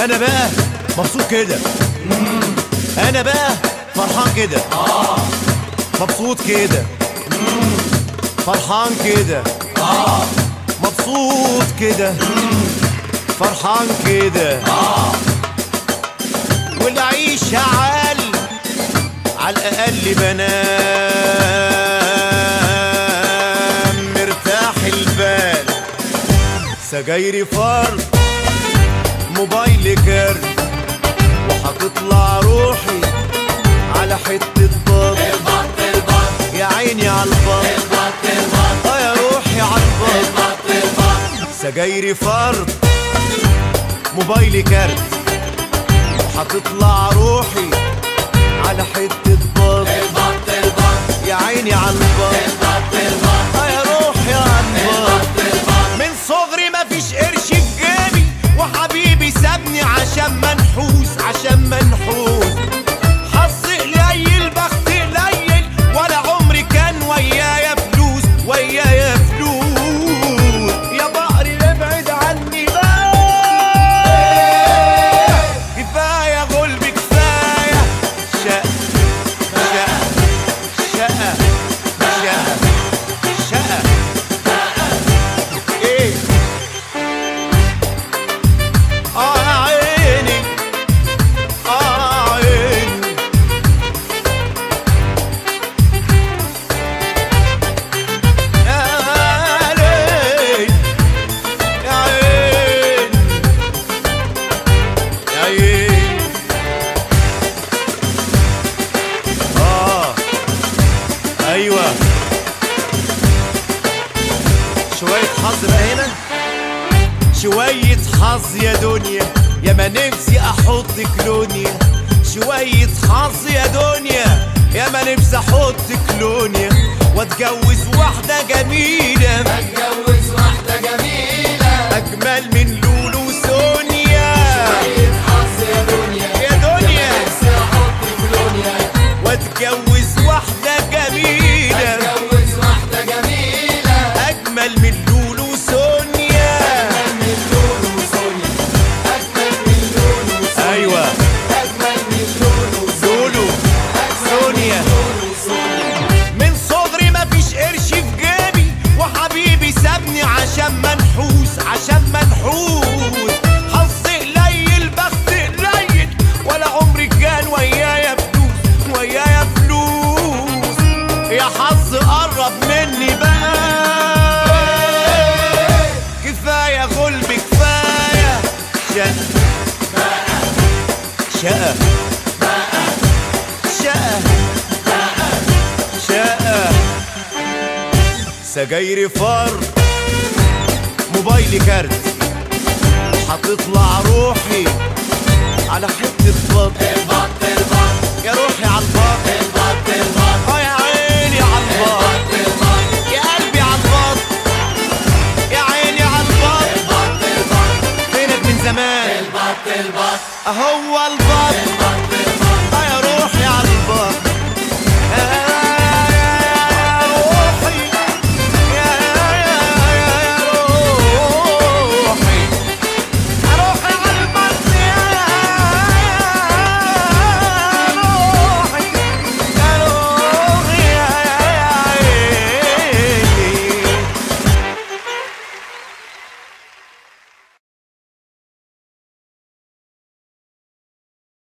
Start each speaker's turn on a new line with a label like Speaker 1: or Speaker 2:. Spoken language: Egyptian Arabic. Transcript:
Speaker 1: انا بقى مبسوط كده انا بقى فرحان كده مبسوط كده فرحان كده مبسوط كده فرحان كده والعيشة عال على الأقل بنام مرتاح البال سجايري فرد موبايلي كارت وهتطلع روحي على حتة بط يا عيني على البط اه يا روحي على البط سجايري فرد موبايلي كارت وهتطلع روحي على حتة بط يا عيني على البط اه يا روحي على البط من صغري مفيش قرش في جيبي وحبيبي سابني عشان منحوس عشان منحوس حظي قليل بخت قليل ولا عمري كان ويايا فلوس ويايا فلوس يا بقري ابعد عني بقى كفايه غلب كفايه شقه شقه شقه شقه شقه ايه اه يا عيني اه عيني يا ليل يا عين يا عين اه ايوه شوية حظ بقى هنا شوية حظ يا دنيا يا ما نفسي احط كلونيا شوية حظ يا دنيا يا ما نفسي احط كلونيا واتجوز واحدة جميلة
Speaker 2: اتجوز واحدة جميلة
Speaker 1: اجمل من لولو سونيا
Speaker 2: حظ يا دنيا
Speaker 1: يا دنيا
Speaker 2: نفسي احط كلونيا
Speaker 1: واتجوز واحدة جميلة
Speaker 2: اتجوز واحدة جميلة
Speaker 1: اجمل من لولو سونيا
Speaker 2: من لون وسونيا اجمل من لون وسونيا
Speaker 1: ايوه
Speaker 2: اجمل من لون وسونيا
Speaker 1: لولو سونيا
Speaker 2: لون وسونيا
Speaker 1: من صغري مفيش قرش في جيبي وحبيبي سابني عشان منحوس عشان منحوس حظي قليل بخت قليل ولا عمري كان ويايا فلوس ويايا فلوس يا حظ قرب مني بقى كفاية غلب كفاية شقة شقة شقة شقة سجايري فر موبايلي كارت هتطلع روحي على حتة بط
Speaker 2: البط البط
Speaker 1: يا روحي على البط
Speaker 2: البط البط
Speaker 1: اه يا عيني على البط
Speaker 2: البط
Speaker 1: يا قلبي على البط يا عيني على البط
Speaker 2: البط البط
Speaker 1: فينك من زمان
Speaker 2: البط البط
Speaker 1: اهو البط